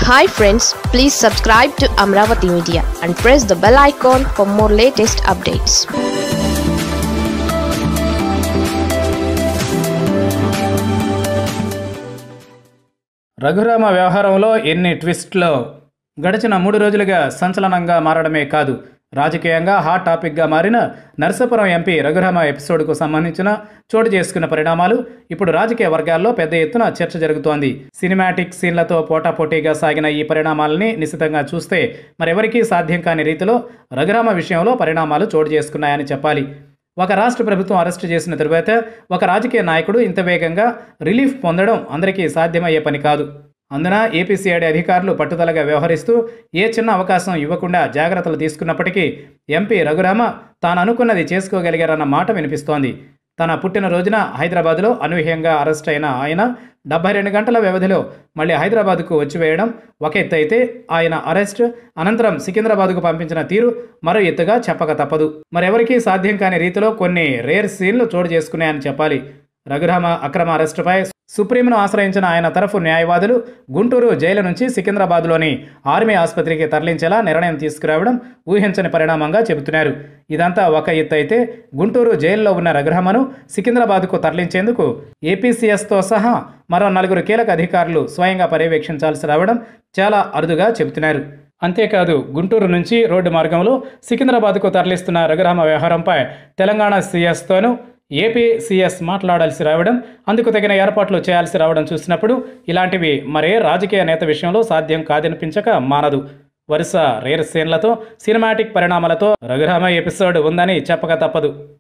hi friends please subscribe to Amaravati media and press the bell icon for more latest updates Raghurama వ్యవహారంలో ఎన్ని ట్విస్ట్లు గడిచిన మూడు రోజులుగా సంచలనంగా మారడమే కాదు రాజకీయంగా హాట్ టాపిక్గా మారిన నరసాపురం ఎంపీ రఘురామ ఎపిసోడ్కు సంబంధించిన చోటు చేసుకున్న పరిణామాలు ఇప్పుడు రాజకీయ వర్గాల్లో పెద్ద ఎత్తున చర్చ జరుగుతోంది సినిమాటిక్ సీన్లతో పోటాపోటీగా సాగిన ఈ పరిణామాలని నిశితంగా చూస్తే మరెవరికీ సాధ్యం కాని రీతిలో రఘురామ విషయంలో పరిణామాలు చోటు చేసుకున్నాయని చెప్పాలి ఒక రాష్ట్ర ప్రభుత్వం అరెస్టు చేసిన తరువాత ఒక రాజకీయ నాయకుడు ఇంత వేగంగా రిలీఫ్ పొందడం అందరికీ సాధ్యమయ్యే పని కాదు అందున ఏపీసీఐడి అధికారులు పట్టుదలగా వ్యవహరిస్తూ ఏ చిన్న అవకాశం ఇవ్వకుండా జాగ్రత్తలు తీసుకున్నప్పటికీ ఎంపీ రఘురామ తాను అనుకున్నది చేసుకోగలిగారన్న మాట వినిపిస్తోంది తన పుట్టినరోజున హైదరాబాద్లో అనూహ్యంగా అరెస్ట్ అయిన ఆయన డెబ్బై రెండు గంటల వ్యవధిలో మళ్ళీ హైదరాబాద్కు వచ్చివేయడం ఒక ఎత్తు అయితే ఆయన అరెస్ట్ అనంతరం సికింద్రాబాద్కు పంపించిన తీరు మరో ఎత్తుగా చెప్పక తప్పదు మరెవరికీ సాధ్యం కాని రీతిలో కొన్ని రేర్ సీన్లు చోటు చేసుకున్నాయని చెప్పాలి రఘురామ అక్రమ అరెస్టుపై సుప్రీంను ఆశ్రయించిన ఆయన తరఫు న్యాయవాదులు గుంటూరు జైలు నుంచి సికింద్రాబాద్లోని ఆర్మీ ఆసుపత్రికి తరలించేలా నిర్ణయం తీసుకురావడం ఊహించని పరిణామంగా చెబుతున్నారు ఇదంతా ఒక ఎత్తు అయితే గుంటూరు జైల్లో ఉన్న రఘురామను సికింద్రాబాద్కు తరలించేందుకు ఏపీసీఎస్తో సహా మరో నలుగురు కీలక అధికారులు స్వయంగా పర్యవేక్షించాల్సి రావడం చాలా అరుదుగా చెబుతున్నారు అంతేకాదు గుంటూరు నుంచి రోడ్డు మార్గంలో సికింద్రాబాద్కు తరలిస్తున్న రఘురామ వ్యవహారంపై తెలంగాణ సీఎస్తోనూ ఏపీ సీఎస్ మాట్లాడాల్సి రావడం అందుకు తగిన ఏర్పాట్లు చేయాల్సి రావడం చూసినప్పుడు ఇలాంటివి మరే రాజకీయ నేత విషయంలో సాధ్యం కాదనిపించక మానదు వరుస రేర్ సీన్లతో సినిమాటిక్ పరిణామాలతో రఘురామ ఎపిసోడ్ ఉందని చెప్పక తప్పదు